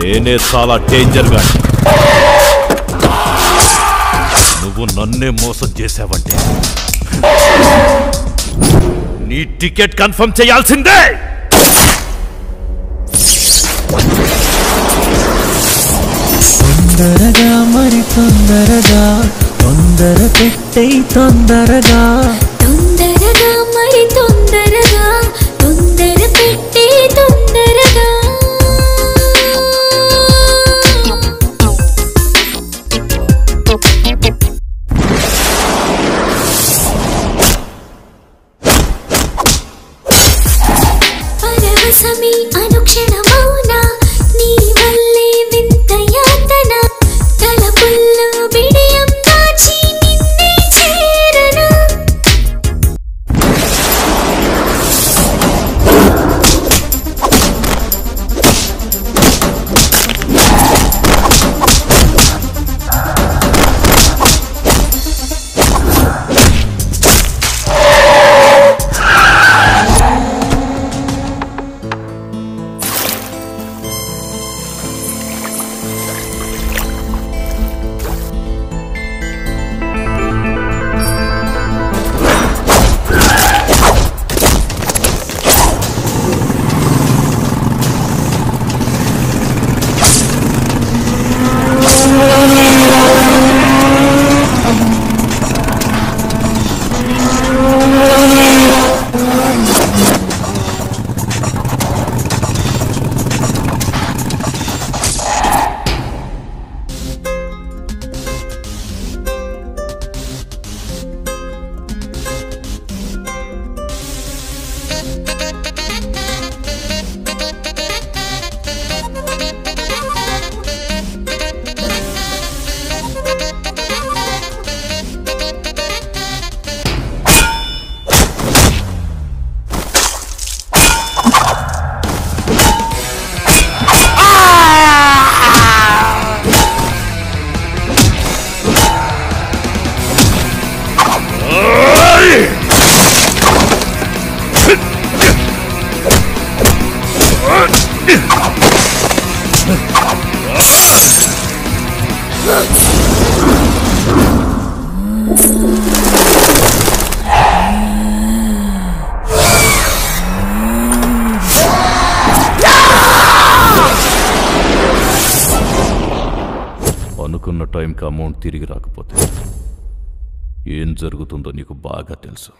నేనే చాలా డేంజర్ గా నువ్వు నన్నే మోసం చేశావంటే నీ టికెట్ కన్ఫర్మ్ చేయాల్సిందే తొందరగా మరి తొందరగా తొందర పెట్టే తొందరగా తొందరగా మరి తొందరగా తొందర పెట్టి తొందరగా పరవశమే అనుక్షణమౌన నీ వల్లే వింత యాతన తలపుల్లో బిడియం దాచి నిన్నే చేరనా అనుకున్న టైంకి అమౌంట్ తిరిగి రాకపోతే ఏం జరుగుతుందో నీకు బాగా తెలుసు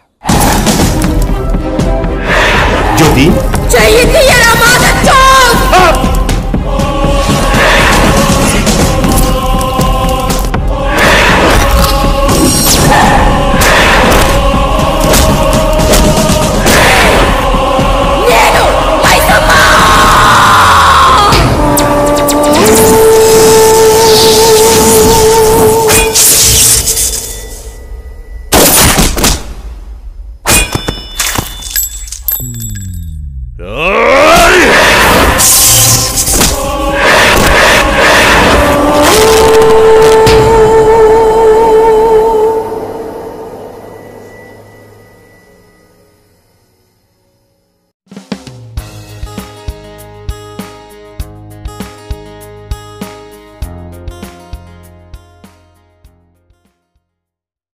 జ్యోతి చెయ్యి తీయరా మాధవ్